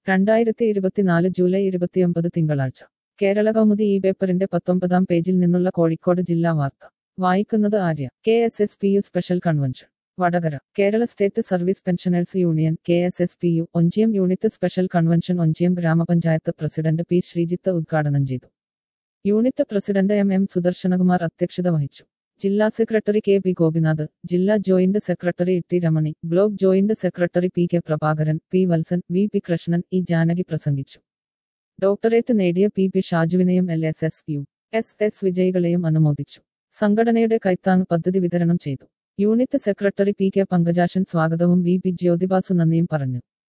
രണ്ടായിരത്തി ഇരുപത്തിനാല് ജൂലൈ ഇരുപത്തിയൊമ്പത് തിങ്കളാഴ്ച കേരള കൗമുദി ഈ പേപ്പറിന്റെ പത്തൊമ്പതാം പേജിൽ നിന്നുള്ള കോഴിക്കോട് ജില്ലാ വാർത്ത വായിക്കുന്നത് Arya K S S P U special convention Vadakara Kerala state service pensioners union K S S P U Onchiyam unit special convention Onchiyam ഗ്രാമപഞ്ചായത്ത് പ്രസിഡന്റ് പി ശ്രീജിത്ത് ഉദ്ഘാടനം ചെയ്തു unit president M M Sudarshanakumar അധ്യക്ഷത വഹിച്ചു ജില്ലാ സെക്രട്ടറി കെ പി ഗോപിനാഥ് ജില്ലാ joint secretary T Ramani block joint secretary P K Prabhakaran P Valsan V P Krishnan E Janaki പ്രസംഗിച്ചു doctorate നേടിയ P P ഷാജുവിനെയും L S S U S S വിജയികളെയും അനുമോദിച്ചു സംഘടനയുടെ കൈത്താങ് പദ്ധതി വിതരണം ചെയ്തു unit secretary P K Pankajakshan സ്വാഗതവും വി പി ജ്യോതിബാസു നന്ദിയും പറഞ്ഞു